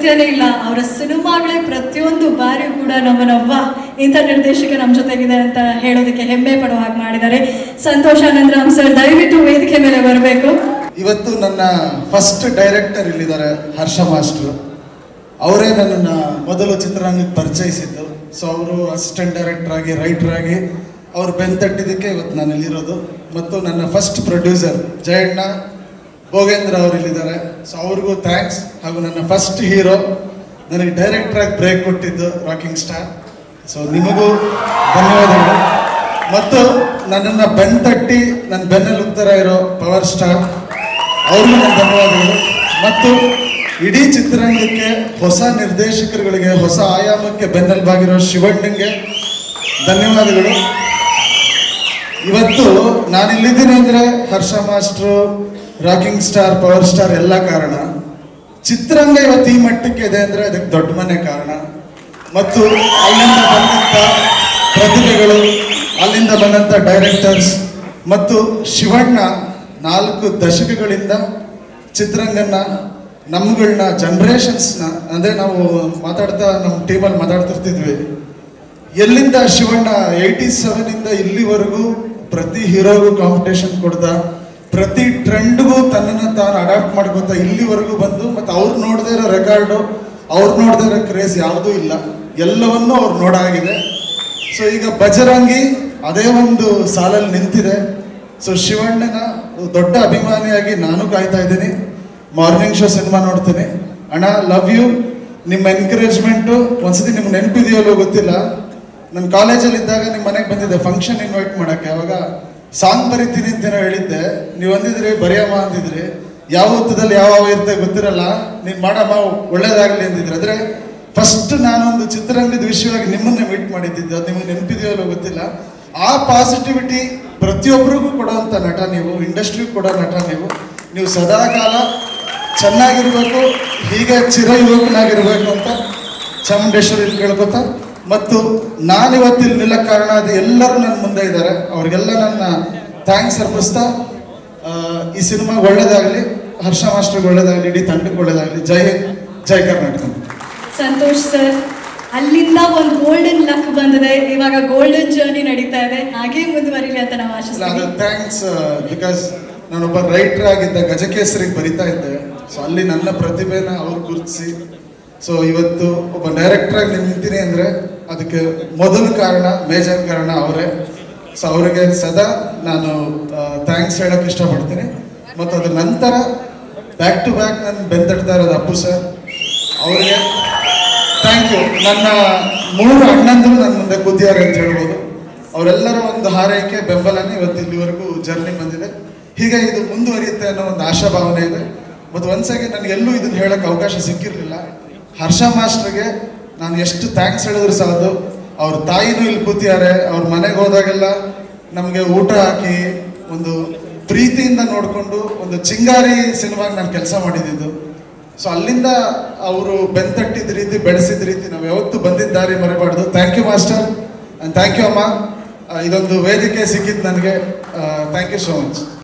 ಸಾಧ್ಯನೇ ಇಲ್ಲ ಅವರ ಸಿನಿಮಾಗಳೇ ಪ್ರತಿಯೊಂದು ಬಾರಿಯೂ ಕೂಡ ನಮ್ಮನವ್ವ ಇಂಥ ನಿರ್ದೇಶಕ ನಮ್ಮ ಜೊತೆಗಿದೆ ಅಂತ ಹೇಳೋದಕ್ಕೆ ಹೆಮ್ಮೆ ಪಡೋ ಹಾಗೆ ಮಾಡಿದ್ದಾರೆ ಸಂತೋಷ್ ಆನಂದರಾಮ್ ಸರ್ ದಯವಿಟ್ಟು ವೇದಿಕೆ ಮೇಲೆ ಬರಬೇಕು ಇವತ್ತು ನನ್ನ ಫಸ್ಟ್ ಡೈರೆಕ್ಟರ್ ಇಲ್ಲಿದ್ದಾರೆ ಹರ್ಷ ಮಾಸ್ಟ್ರು ಅವರೇ ನನ್ನನ್ನು ಮೊದಲು ಚಿತ್ರರಂಗಕ್ಕೆ ಪರಿಚಯಿಸಿದ್ದು ಸೊ ಅವರು ಅಸಿಸ್ಟೆಂಟ್ ಡೈರೆಕ್ಟರ್ ಆಗಿ ರೈಟರ್ ಆಗಿ ಅವ್ರು ಬೆಂತಟ್ಟಿದ್ದಕ್ಕೆ ಇವತ್ತು ನಾನು ಇಲ್ಲಿರೋದು ಮತ್ತು ನನ್ನ ಫಸ್ಟ್ ಪ್ರೊಡ್ಯೂಸರ್ ಜಯಣ್ಣ ಭೋಗೇಂದ್ರ ಅವರು ಇಲ್ಲಿದ್ದಾರೆ ಸೊ ಅವ್ರಿಗೂ ಥ್ಯಾಂಕ್ಸ್ ಹಾಗೂ ನನ್ನ ಫಸ್ಟ್ ಹೀರೋ ನನಗೆ ಡೈರೆಕ್ಟರ್ ಆಗಿ ಬ್ರೇಕ್ ಕೊಟ್ಟಿದ್ದು ರಾಕಿಂಗ್ ಸ್ಟಾರ್ ಸೊ ನಿಮಗೂ ಧನ್ಯವಾದಗಳು ಮತ್ತು ನನ್ನನ್ನು ಬೆಂತಟ್ಟಿ ನನ್ನ ಬೆನ್ನಲ್ಲಿ ಉತ್ತರ ಇರೋ ಪವರ್ ಸ್ಟಾರ್ ಅವ್ರಿಗೂ ನನ್ನ ಧನ್ಯವಾದಗಳು ಮತ್ತು ಇಡೀ ಚಿತ್ರರಂಗಕ್ಕೆ ಹೊಸ ನಿರ್ದೇಶಕರುಗಳಿಗೆ ಹೊಸ ಆಯಾಮಕ್ಕೆ ಬೆನ್ನೆಲುಬಾಗಿರೋ ಶಿವಣ್ಣಂಗೆ ಧನ್ಯವಾದಗಳು ಇವತ್ತು ನಾನು ಇಲ್ಲಿದ್ದೀನಿ ಅಂದರೆ Harsha master rocking star power star ಎಲ್ಲ ಕಾರಣ ಚಿತ್ರರಂಗ ಇವತ್ತು ಈ ಮಟ್ಟಕ್ಕೆ ಇದೆ ಅಂದರೆ ಅದಕ್ಕೆ ದೊಡ್ಡ ಮನೆ ಕಾರಣ ಮತ್ತು ಅಲ್ಲಿಂದ ಬಂದಂಥ ಪ್ರತಿಭೆಗಳು ಅಲ್ಲಿಂದ ಬಂದಂಥ ಡೈರೆಕ್ಟರ್ಸ್ ಮತ್ತು ಶಿವಣ್ಣ ನಾಲ್ಕು ದಶಕಗಳಿಂದ ಚಿತ್ರರಂಗನ ನಮ್ಗಳನ್ನ ಜನ್ರೇಷನ್ಸ್ನ ಅಂದರೆ ನಾವು ಮಾತಾಡ್ತಾ ನಮ್ಮ ಟೀಮಲ್ಲಿ ಮಾತಾಡ್ತಿರ್ತಿದ್ವಿ ಎಲ್ಲಿಂದ ಶಿವಣ್ಣ ಏಯ್ಟಿ ಸೆವೆನಿಂದ ಇಲ್ಲಿವರೆಗೂ ಪ್ರತಿ ಹೀರೋಗೂ ಕಾಂಪಿಟೇಷನ್ ಕೊಡ್ದ ಪ್ರತಿ ಟ್ರೆಂಡ್ಗೂ ತನ್ನನ್ನು ತಾನು ಅಡಾಪ್ಟ್ ಮಾಡ್ಕೊತ ಇಲ್ಲಿವರೆಗೂ ಬಂದು ಮತ್ತು ಅವ್ರು ನೋಡದೇ ಇರೋ ರೆಕಾರ್ಡು ಅವ್ರು ನೋಡದೇ ಇರೋ ಕ್ರೇಜ್ ಯಾವುದೂ ಇಲ್ಲ ಎಲ್ಲವನ್ನೂ ಅವ್ರು ನೋಡಾಗಿದೆ ಸೊ ಈಗ ಬಜರಂಗಿ ಅದೇ ಒಂದು ಸಾಲಲ್ಲಿ ನಿಂತಿದೆ ಸೊ ಶಿವಣ್ಣನ ದೊಡ್ಡ ಅಭಿಮಾನಿಯಾಗಿ ನಾನು ಕಾಯ್ತಾ ಇದ್ದೀನಿ ಮಾರ್ನಿಂಗ್ ಶೋ ಸಿನಿಮಾ ನೋಡ್ತೀನಿ ಅಣ್ಣ ಲವ್ ಯು ನಿಮ್ಮ ಎನ್ಕರೇಜ್ಮೆಂಟು ಒಂದ್ಸತಿ ನಿಮ್ಗೆ ನೆನಪಿದೆಯಲ್ಲೋ ಗೊತ್ತಿಲ್ಲ ನನ್ನ ಕಾಲೇಜಲ್ಲಿ ಇದ್ದಾಗ ನಿಮ್ಮ ಮನೆಗೆ ಬಂದಿದ್ದೆ ಫಂಕ್ಷನ್ ಇನ್ವೈಟ್ ಮಾಡೋಕ್ಕೆ ಅವಾಗ ಸಾಂಗ್ ಬರಿತೀನಿ ಅಂತ ಏನೋ ಹೇಳಿದ್ದೆ ನೀವು ಅಂದಿದ್ರಿ ಬರೆಯಮ್ಮ ಅಂದಿದ್ರಿ ಯಾವ ಹೊತ್ತದಲ್ಲಿ ಯಾವ ಯಾವ ಇರುತ್ತೆ ಗೊತ್ತಿರಲ್ಲ ನೀನು ಮಾಡಮ್ಮ ಒಳ್ಳೇದಾಗಲಿ ಅಂದಿದ್ರಿ ಅಂದರೆ ಫಸ್ಟ್ ನಾನೊಂದು ಚಿತ್ರರಂಗದ ವಿಷಯವಾಗಿ ನಿಮ್ಮನ್ನೇ ಮೀಟ್ ಮಾಡಿದ್ದಿದ್ದು ಅದು ನಿಮಗೆ ನೆನಪಿದೆಯೋ ಅಲ್ಲೋ ಗೊತ್ತಿಲ್ಲ ಆ ಪಾಸಿಟಿವಿಟಿ ಪ್ರತಿಯೊಬ್ಬರಿಗೂ ಕೊಡೋಂಥ ನಟ ನೀವು ಇಂಡಸ್ಟ್ರಿಗೆ ಕೊಡೋ ನಟ ನೀವು ನೀವು ಸದಾಕಾಲ ಚೆನ್ನಾಗಿರ್ಬೇಕು ಹೀಗೆ ಚಿರ ಯುವಕನಾಗಿರ್ಬೇಕು ಅಂತ ಚಾಮುಂಡೇಶ್ವರಿ ಕೇಳ್ಕೊತಾ ಮತ್ತು ನಾನಿವತ್ತು ಇಲ್ಲಿ ನಿಲ್ಲಕ್ಕೆ ಕಾರಣ ಅದು ಎಲ್ಲರೂ ನನ್ನ ಮುಂದೆ ಇದ್ದಾರೆ ಅವ್ರಿಗೆಲ್ಲ ನನ್ನ ಥ್ಯಾಂಕ್ಸ್ ಅರ್ಪಿಸ್ತಾ ಆ, ಈ ಸಿನಿಮಾ ಒಳ್ಳೇದಾಗಲಿ ಹರ್ಷ ಮಾಸ್ಟರ್ಗೆ ಒಳ್ಳೇದಾಗಲಿ ಇಡೀ ತಂಡಕ್ಕೆ ಒಳ್ಳೇದಾಗಲಿ ಜೈ ಹಿಂದ್ ಜೈ ಕರ್ನಾಟಕ ಸಂತೋಷ್ ಸರ್ ಅಲ್ಲಿಂದ ಒಂದು ಗೋಲ್ಡನ್ ಲಕ್ ಬಂದಿದೆ ಇವಾಗ ಗೋಲ್ಡನ್ ಜರ್ನಿ ನಡೀತಾ ಇದೆ ಹಾಗೇ ಮುಂದುವರಿಲಿ ಅಂತ ನಾವು ಅಲ್ಲ ಆಶಿಸ್ತೀವಿ ಅದು ಥ್ಯಾಂಕ್ಸ್ ಬಿಕಾಸ್ ನಾನೊಬ್ಬ ರೈಟರ್ ಆಗಿದ್ದ ಗಜಕೇಸರಿಗೆ ಬರಿತಾ ಇದ್ದೆ ಸೊ ಅಲ್ಲಿ ನನ್ನ ಪ್ರತಿಭೆನ ಅವ್ರು ಗುರುತಿಸಿ ಸೊ ಇವತ್ತು ಒಬ್ಬ ಡೈರೆಕ್ಟರ್ ಆಗಿ ನಿಂತೀನಿ ಅಂದರೆ ಅದಕ್ಕೆ ಮೊದಲ ಕಾರಣ ಮೇಜರ್ ಕಾರಣ ಅವರೇ ಸೊ ಅವರಿಗೆ ಸದಾ ನಾನು ಥ್ಯಾಂಕ್ಸ್ ಹೇಳೋಕೆ ಇಷ್ಟಪಡ್ತೀನಿ ಮತ್ತು ಅದ್ರ ನಂತರ ಬ್ಯಾಕ್ ಟು ಬ್ಯಾಕ್ ನಾನು ಬೆಂತಡ್ತಾ ಇರೋದು ಅಪ್ಪು ಸರ್ ಅವರಿಗೆ ಥ್ಯಾಂಕ್ ಯು ನನ್ನ ಮೂರು ಅಣ್ಣಂದರು ನನ್ನ ಮುಂದೆ ಕೂತಿದ್ದಾರೆ ಅಂತ ಹೇಳ್ಬೋದು ಅವರೆಲ್ಲರ ಒಂದು ಹಾರೈಕೆ ಬೆಂಬಲನೇ ಇವತ್ತು ಇಲ್ಲಿವರೆಗೂ ಜರ್ನಿ ಬಂದಿದೆ ಹೀಗೆ ಇದು ಮುಂದುವರಿಯುತ್ತೆ ಅನ್ನೋ ಒಂದು ಆಶಾಭಾವನೆ ಇದೆ ಮತ್ತು ಒಂದ್ಸಾಗಿ ನನಗೆ ಎಲ್ಲೂ ಇದನ್ನ ಹೇಳೋಕ್ಕೆ ಅವಕಾಶ ಸಿಕ್ಕಿರಲಿಲ್ಲ ಹರ್ಷ ಮಾಸ್ಟರ್ಗೆ ನಾನು ಎಷ್ಟು ಥ್ಯಾಂಕ್ಸ್ ಹೇಳಿದ್ರು ಸಾಲದು ಅವ್ರ ತಾಯಿನೂ ಇಲ್ಲಿ ಕೂತಿದ್ದಾರೆ ಅವ್ರ ಮನೆಗೆ ಹೋದಾಗೆಲ್ಲ ನಮಗೆ ಊಟ ಹಾಕಿ ಒಂದು ಪ್ರೀತಿಯಿಂದ ನೋಡಿಕೊಂಡು ಒಂದು ಚಿಂಗಾರಿ ಸಿನಿಮಾಗೆ ನಾನು ಕೆಲಸ ಮಾಡಿದ್ದು ಸೊ ಅಲ್ಲಿಂದ ಅವರು ಬೆಂತಟ್ಟಿದ ರೀತಿ ಬೆಳೆಸಿದ ರೀತಿ ನಾವು ಯಾವತ್ತೂ ಬಂದಿದ್ದ ದಾರಿ ಮರೆಬಾರ್ದು thank you master and thank you ಅಮ್ಮ ಆ, ಇದೊಂದು ವೇದಿಕೆ ಸಿಕ್ಕಿದ್ದು ನನಗೆ ಥ್ಯಾಂಕ್ ಯು ಸೋ ಮಚ್